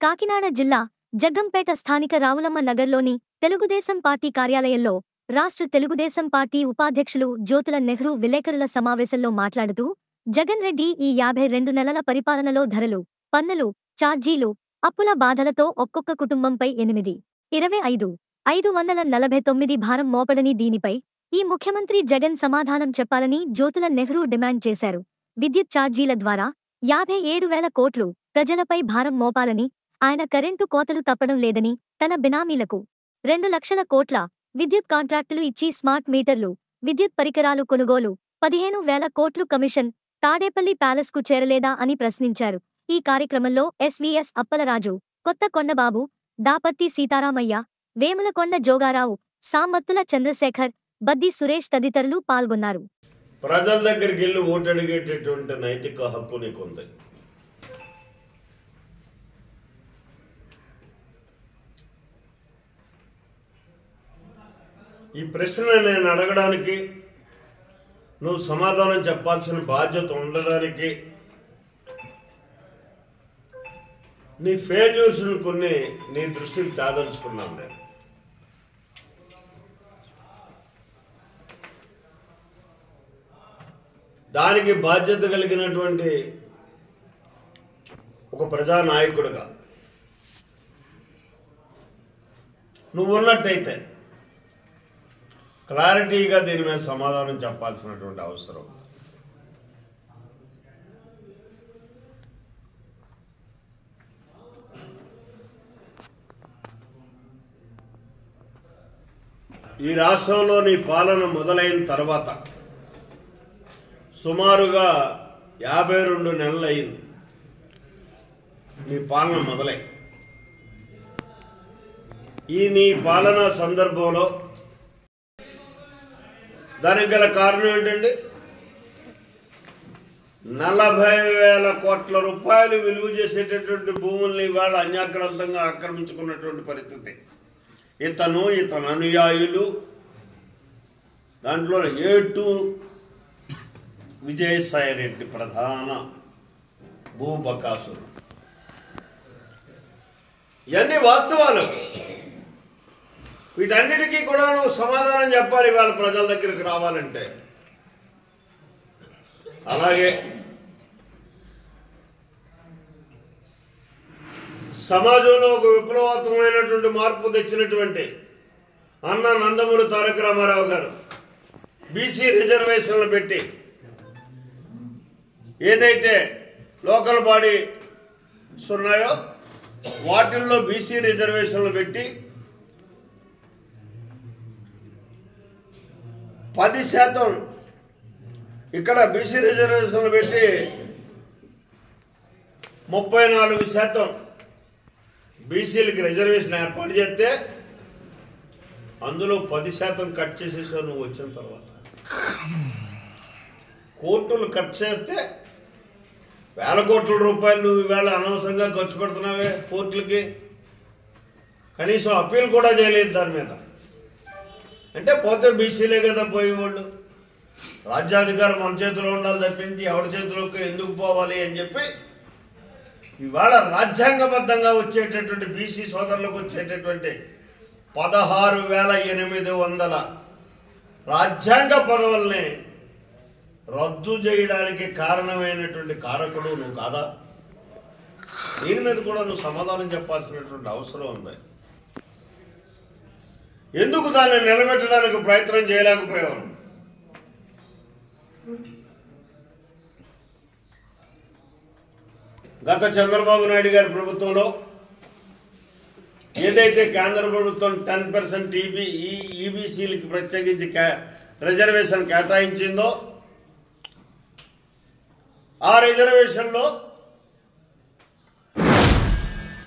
కాకినాడ జిల్లా జగ్గంపేట స్థానిక రావులమ్మ నగర్లోని తెలుగుదేశం పార్టీ కార్యాలయంలో రాష్ట్ర తెలుగుదేశం పార్టీ ఉపాధ్యక్షులు జ్యోతుల నెహ్రూ విలేకరుల సమావేశంలో మాట్లాడుతూ జగన్ రెడ్డి ఈ యాభై రెండు నెలల పరిపాలనలో ధరలు పన్నులు ఛార్జీలు అప్పుల బాధలతో ఒక్కొక్క కుటుంబంపై ఎనిమిది ఇరవై ఐదు ఐదు వందల నలభై తొమ్మిది భారం మోపడని దీనిపై ఈ ముఖ్యమంత్రి జగన్ సమాధానం చెప్పాలని జ్యోతుల నెహ్రూ డిమాండ్ చేశారు విద్యుత్ ఛార్జీల ద్వారా యాభై ఏడు వేల కోట్లు ప్రజలపై భారం మోపాలని ఆయన కరెంటు కోతలు తప్పడం లేదని తన బినామీలకు రెండు లక్షల కోట్ల విద్యుత్ కాంట్రాక్టులు ఇచ్చి స్మార్ట్ మీటర్లు విద్యుత్ పరికరాలు కొనుగోలు పదిహేను వేల కోట్లు కమిషన్ తాడేపల్లి ప్యాలెస్కు చేరలేదా అని ప్రశ్నించారు ఈ కార్యక్రమంలో ఎస్వీఎస్ అప్పలరాజు కొత్త కొండబాబు దాపర్తి సీతారామయ్య వేములకొండ జోగారావు సామత్తుల చంద్రశేఖర్ బద్ది సురేష్ తదితరులు పాల్గొన్నారు ప్రజల దగ్గరికి వెళ్ళి ఓటు అడిగేటటువంటి నైతిక హక్కు నీకుంది ఈ ప్రశ్న నేను అడగడానికి నువ్వు సమాధానం చెప్పాల్సిన బాధ్యత ఉండడానికి నీ ఫెయిల్యూర్స్ని కొన్ని నీ దృష్టికి తేదలుచుకున్నాను నేను దానికి బాధ్యత కలిగినటువంటి ఒక ప్రజానాయకుడిగా నువ్వు ఉన్నట్టయితే క్లారిటీగా దీని మీద సమాధానం చెప్పాల్సినటువంటి అవసరం ఈ రాష్ట్రంలో నీ పాలన మొదలైన తర్వాత సుమారుగా యాభై రెండు నెలలు అయింది నీ పాలన మొదలై ఈ నీ పాలనా సందర్భంలో దానికి గల కారణం ఏంటండి నలభై వేల కోట్ల రూపాయలు విలువ చేసేటటువంటి భూముల్ని ఇవాళ అన్యాక్రాంతంగా ఆక్రమించుకున్నటువంటి పరిస్థితి ఇతను ఇతను అనుయాయులు దాంట్లో ఏ టూ విజయసాయి రెడ్డి ప్రధాన భూబకాసురు ఇవన్నీ వాస్తవాలు వీటన్నిటికీ కూడా నువ్వు సమాధానం చెప్పాలి వాళ్ళ ప్రజల దగ్గరికి రావాలంటే అలాగే సమాజంలో ఒక విప్లవాత్మకమైనటువంటి మార్పు తెచ్చినటువంటి అన్న నందమూరి తారక రామారావు గారు బీసీ రిజర్వేషన్లు పెట్టి ఏదైతే లోకల్ బాడీస్ ఉన్నాయో వాటిల్లో బీసీ రిజర్వేషన్లు పెట్టి పది శాతం ఇక్కడ బీసీ రిజర్వేషన్లు పెట్టి ముప్పై నాలుగు శాతం బీసీలకి రిజర్వేషన్ ఏర్పాటు చేస్తే అందులో పది శాతం కట్ చేసేసావు నువ్వు వచ్చిన తర్వాత కోర్టులు కట్ చేస్తే వేల కోట్ల రూపాయలు నువ్వు ఈవేళ అనవసరంగా ఖర్చు పెడుతున్నావే కోర్టులకి కనీసం అప్పీల్ కూడా చేయలేదు దాని మీద అంటే పోతే బీసీలే కదా పోయేవాళ్ళు రాజ్యాధికారం మన చేతిలో ఉండాలి తప్పించి ఎవరి చేతిలోకి ఎందుకు పోవాలి అని చెప్పి ఇవాళ రాజ్యాంగబద్ధంగా వచ్చేటటువంటి బీసీ సోదరులకు వచ్చేటటువంటి పదహారు వేల ఎనిమిది వందల రాజ్యాంగ పదవుల్ని రద్దు చేయడానికి కారణమైనటువంటి కారకుడు నువ్వు కాదా దీని మీద కూడా నువ్వు సమాధానం చెప్పాల్సినటువంటి అవసరం ఉంది ఎందుకు దాన్ని నిలబెట్టడానికి ప్రయత్నం చేయలేకపోయావు గత చంద్రబాబు నాయుడు గారి ప్రభుత్వంలో ఏదైతే కేంద్ర ప్రభుత్వం టెన్ పర్సెంట్ ఈబీ ఈబీసీలకి ప్రత్యేకించి కే- రిజర్వేషన్ కేటాయించిందో ఆ రిజర్వేషన్లో